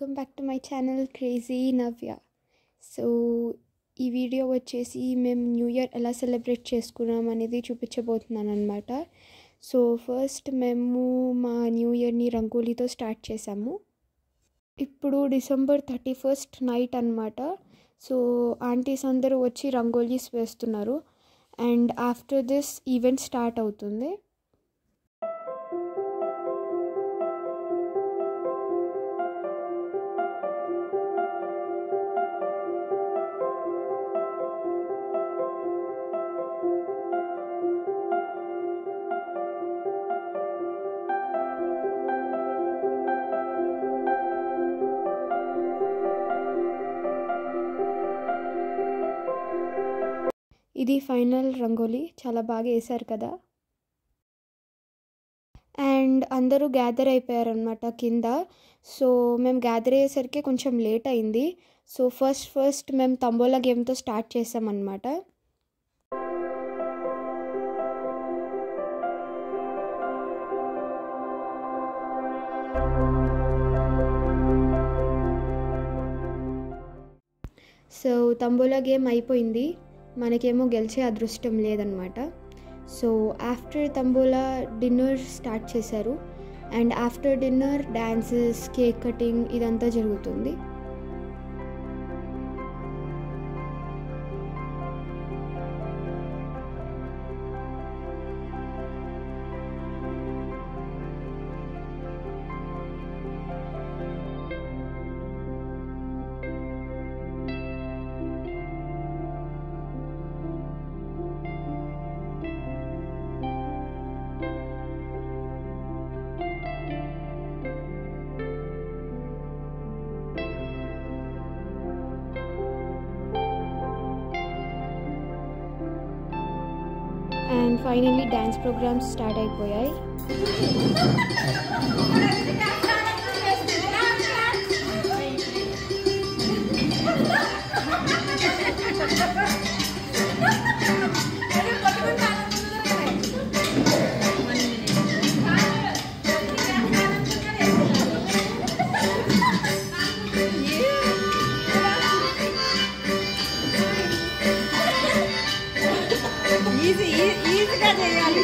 Welcome back to my channel crazy Navya so ఈ video వచ్చేసి మేము న్యూ ఇయర్ ఎలా సెలబ్రేట్ చేసుకున్నాం అనేది చూపించబోతున్నాను అనమాట సో ఫస్ట్ మేము మా న్యూ ఇయర్ని రంగోలీతో స్టార్ట్ చేసాము ఇప్పుడు డిసెంబర్ థర్టీ ఫస్ట్ నైట్ అనమాట సో ఆంటీస్ అందరూ వచ్చి రంగోలీస్ వేస్తున్నారు and after this event start అవుతుంది ఇది ఫైనల్ రంగోలీ చాలా బాగా వేశారు కదా అండ్ అందరూ గ్యాదర్ అయిపోయారనమాట కింద సో మేము గ్యాదర్ అయ్యేసరికి కొంచెం లేట్ అయింది సో ఫస్ట్ ఫస్ట్ మేము తంబోలా గేమ్తో స్టార్ట్ చేసామన్నమాట సో తంబోలా గేమ్ అయిపోయింది మనకేమో గెలిచే అదృష్టం లేదనమాట so after tambola dinner start చేశారు and after dinner dances cake cutting ఇదంతా జరుగుతుంది and finally dance programmes start అయిపోయాయి ఈజీ ఈజీగా చేయాలి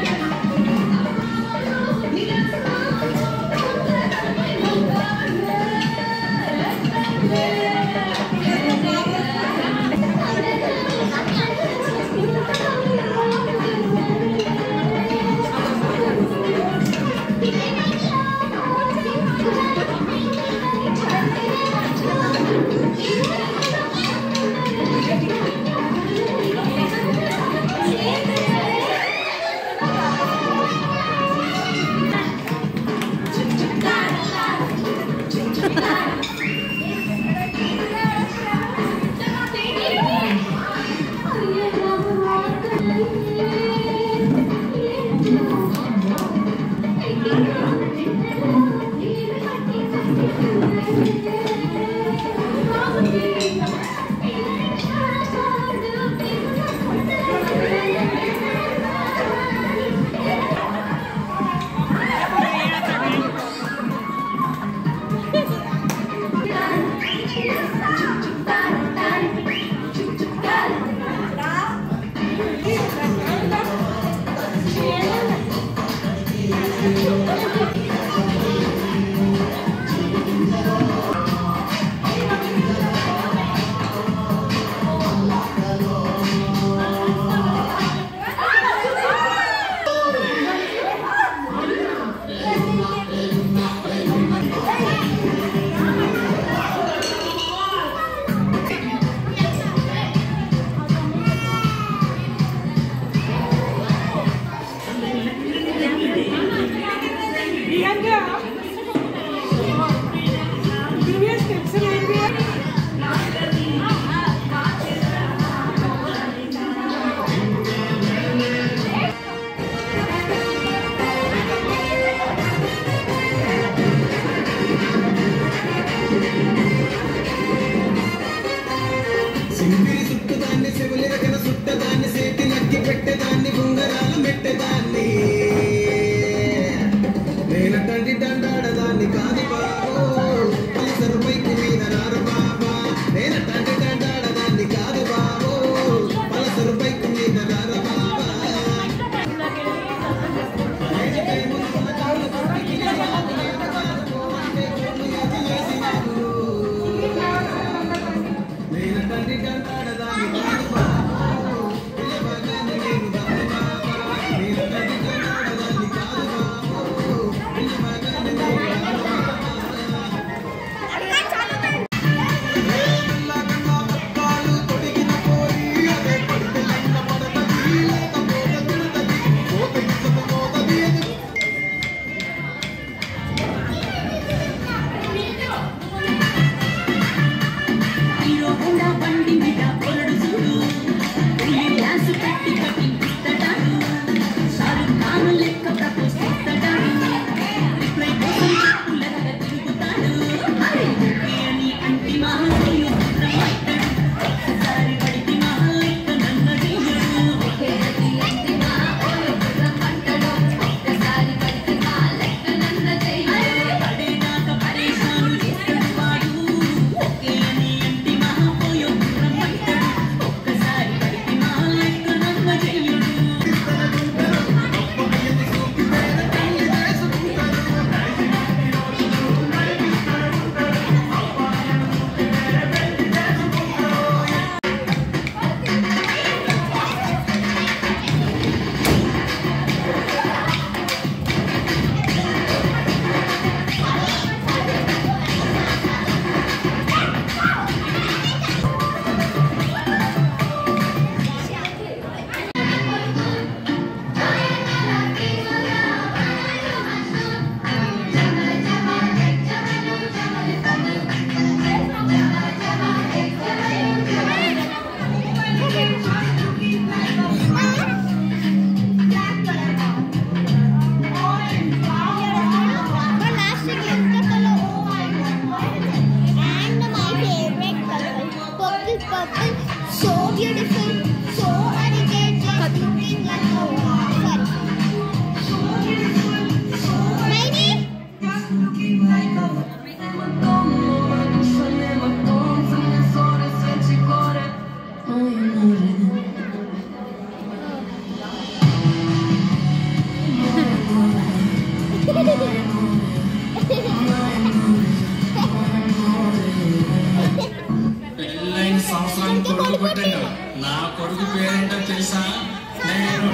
Thank ఉంగరాలు మెట్టేదాన్ని నేనటంటి దండాడదాన్ని కాదు బాబు పలిసరు పైకి మీద రారు బాబా నేనటంటి దండాడదాన్ని కాదు బాబు పలసరు పైకి మీద రారు బాబా నేనటంటి దండాడదాన్ని కాదు బాబు పిల్లవాడిని నేను కాదు బాబా నేనటంటి దండాడదాన్ని కాదు బాబు పిల్లవాడిని నేను కాదు హీరో హోండా బండి మీద పొరడు చూడు ఉల్లి డ్యాన్స్ పెట్టి కట్టి ఇస్తాడాడు షారుఖ్ ఖాన్ లెక్క ప్రపోజ్ చేస్తాడాడు రిప్లై కోసం చెప్పులెక్క తిరుగుతాడు అరే ఓకే అని అంటి మహాశయు రమ్మంటాడు ఒక్కసారి పడితే మహా లెక్క నన్ను చెయ్యడు ఓకే అని అంటి మహాశయు రమ్మంటాడు ఒక్కసారి పడితే మహా లెక్క నన్ను చెయ్యడు పడేదాకా పరేషాను చేస్తాడు వాడు ఓకే అని అంటి మహాశయు రమ్మంటాడు ఒక్కసారి పడితే మహా లెక్క నన్ను చెయ్యడు So beautiful, so elegant, looking like a sorry. So beautiful, so Maybe? పెళ్ళైన సంవత్సరం కొడుకు పుట్టిండు నా కొడుకు పేరేంటో తెలుసా నేను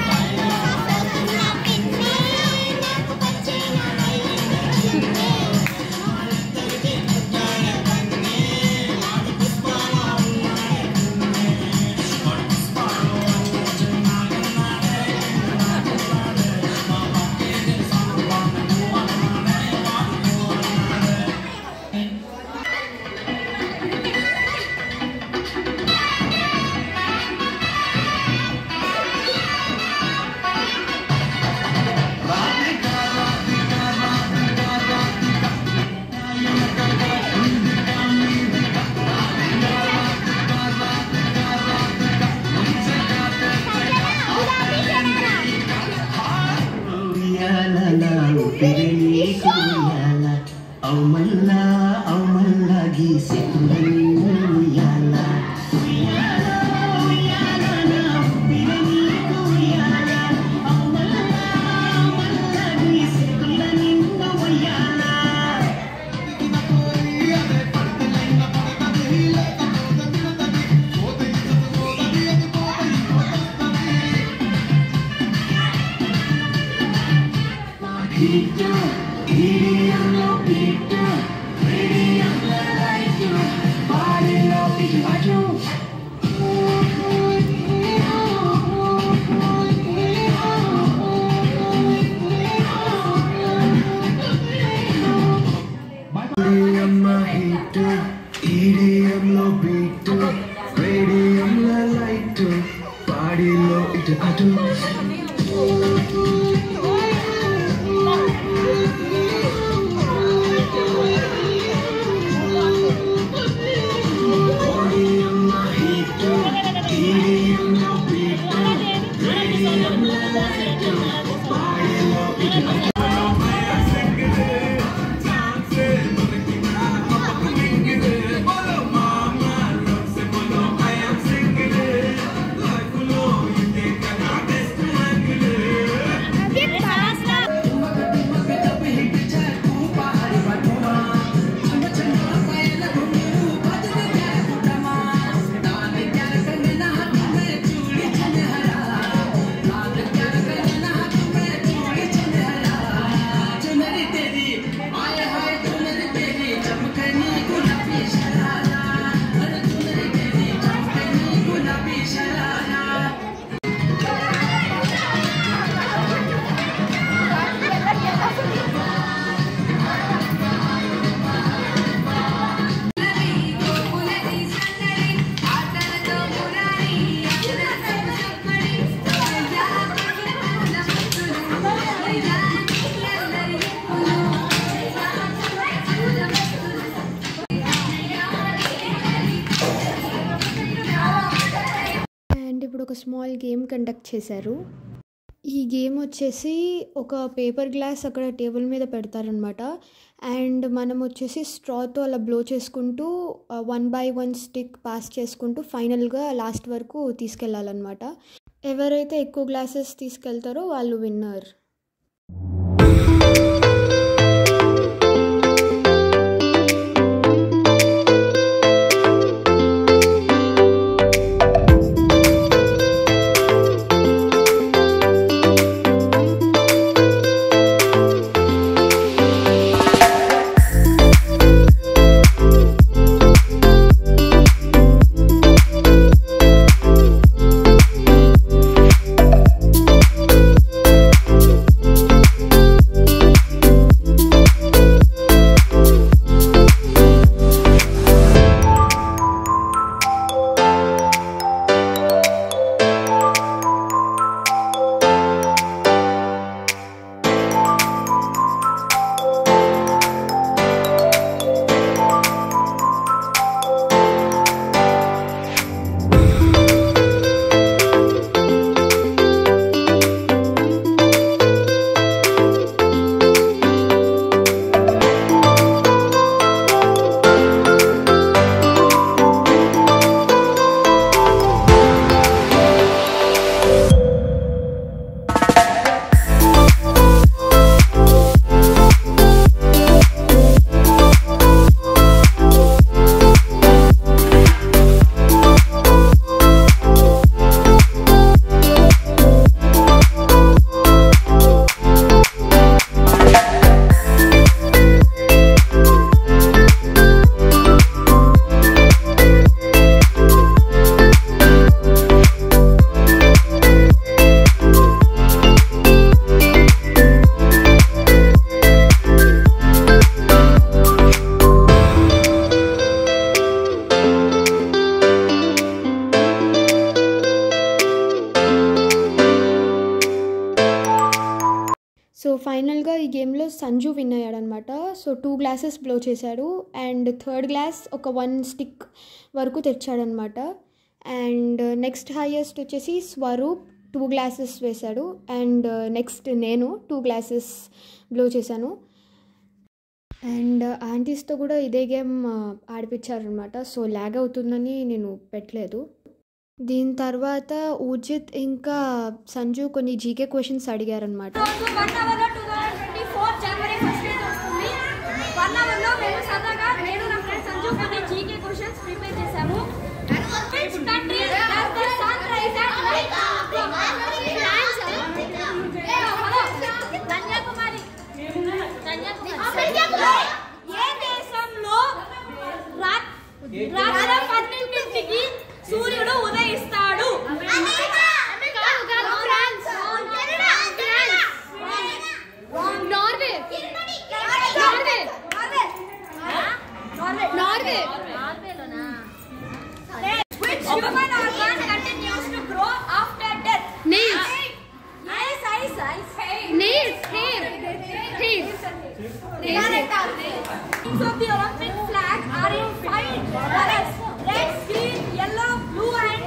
ఉయ్యాల ఊపిరి నీకు ఉయ్యాల అవు మల్లా అవు మల్లా గీసి ఉయ్యాల ఉయ్యాల ఉయ్యాల నా ఊపిరి నీకు ఉయ్యాల అవు మల్లా అవు మల్లా గీసి నిన్న ఉయ్యాల Hito, hidiyamlo hito, hidiyamlo laito, parilo hito ajo. Hidiyamlo hito, hidiyamlo hito, hidiyamlo laito, parilo hito ajo. Hidiyamlo hito, hidiyamlo hito, hidiyamlo small game conduct చేశారు ఈ గేమ్ వచ్చేసి ఒక పేపర్ గ్లాస్ అక్కడ టేబుల్ మీద పెడతారనమాట అండ్ మనం వచ్చేసి స్ట్రాతో అలా బ్లో చేసుకుంటూ one by one stick pass చేసుకుంటూ ఫైనల్గా లాస్ట్ వరకు తీసుకెళ్ళాలన్నమాట ఎవరైతే ఎక్కువ గ్లాసెస్ తీసుకెళ్తారో వాళ్ళు విన్నర్ సో ఫైనల్గా ఈ గేమ్లో సంజు విన్ అయ్యాడనమాట సో టూ గ్లాసెస్ బ్లో చేశాడు అండ్ థర్డ్ గ్లాస్ ఒక వన్ స్టిక్ వరకు తెచ్చాడనమాట అండ్ నెక్స్ట్ హైయెస్ట్ వచ్చేసి స్వరూప్ టూ గ్లాసెస్ వేశాడు అండ్ నెక్స్ట్ నేను టూ గ్లాసెస్ బ్లో చేశాను అండ్ ఆంటీస్తో కూడా ఇదే గేమ్ ఆడిపించారనమాట సో ల్యాగ్ అవుతుందని నేను పెట్టలేదు దీని తర్వాత ఉజిత్ ఇంకా సంజు కొన్ని జీకే క్వశ్చన్స్ అడిగారనమాట వన్ అవర్ లో టూ థౌసండ్ ట్వంటీ ఫోర్ జనవరి ఫస్ట్ డేట్ వస్తుంది వన్ అవర్ లో మేము సరదాగా నేను నా ఫ్రెండ్ సంజు కొన్ని జీకే క్వశ్చన్స్ ప్రిపేర్ చేశాము Which country does the sun rise at night? Hello Kanyakumari Kanyakumari ఏ దేశంలో రాత్- రాత్రి పన్నెండింటికి సూర్యుడు ఉదయిస్తాడు Norway Norway Which human organ continues to grow after death? Nails. Eyes, eyes, eyes. Nails, hair, hair. Correct answer. Teams of the Olympic flag are in five colors: red, green, yellow, blue, and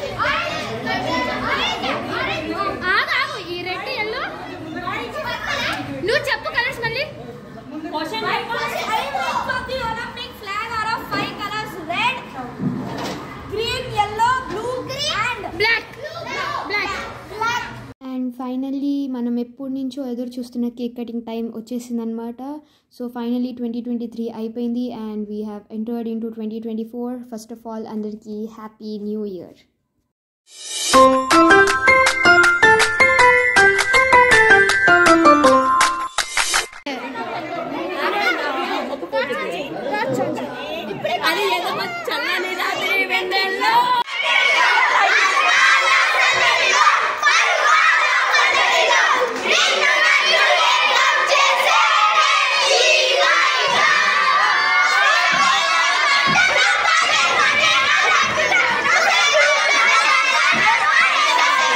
ఆగు ఆగు ఈ red yellow నువ్వు చెప్పు colours మళ్ళీ Question Five teams of the Olympic flag are of five colors: red, green, yellow, blue, and black black and finally మనం ఎప్పటి నుంచో ఎదురు చూస్తున్న కేక్ కటింగ్ టైం వచ్చేసిందనమాట so finally twenty twenty three అయిపోయింది and we have entered in to twenty twenty four first of all అందరికీ happy new year అది ఏదో చల్లని రాత్రి వెన్నెల్లో చేసే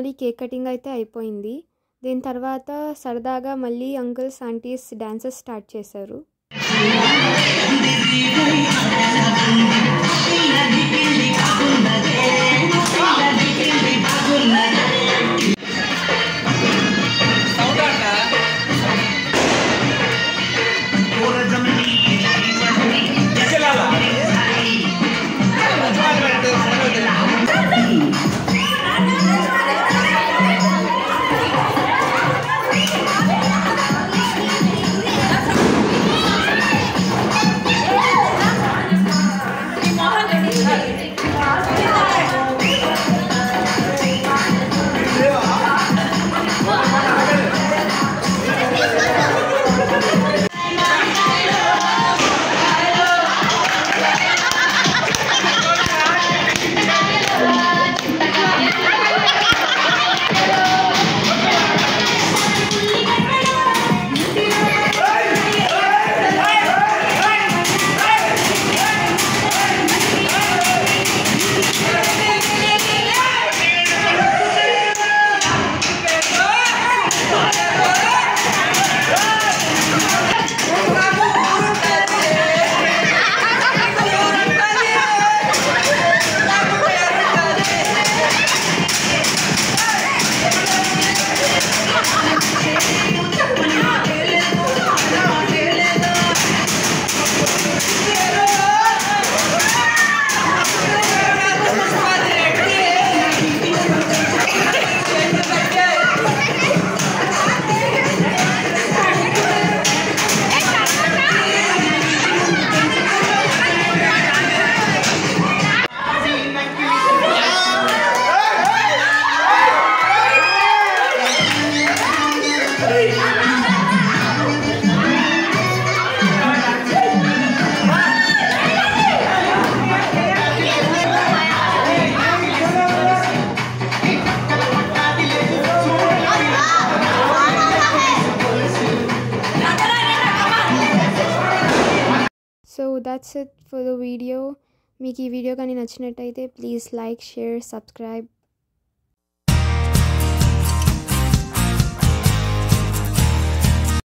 నార్మలీ కేక్ కటింగ్ అయితే అయిపోయింది దీని తర్వాత సరదాగా మళ్ళీ అంకుల్స్ ఆంటీస్ డాన్సెస్ స్టార్ట్ చేశారు so that's it for the video మీకు ఈ వీడియో కానీ నచ్చినట్టయితే ప్లీజ్ లైక్ షేర్ సబ్స్క్రైబ్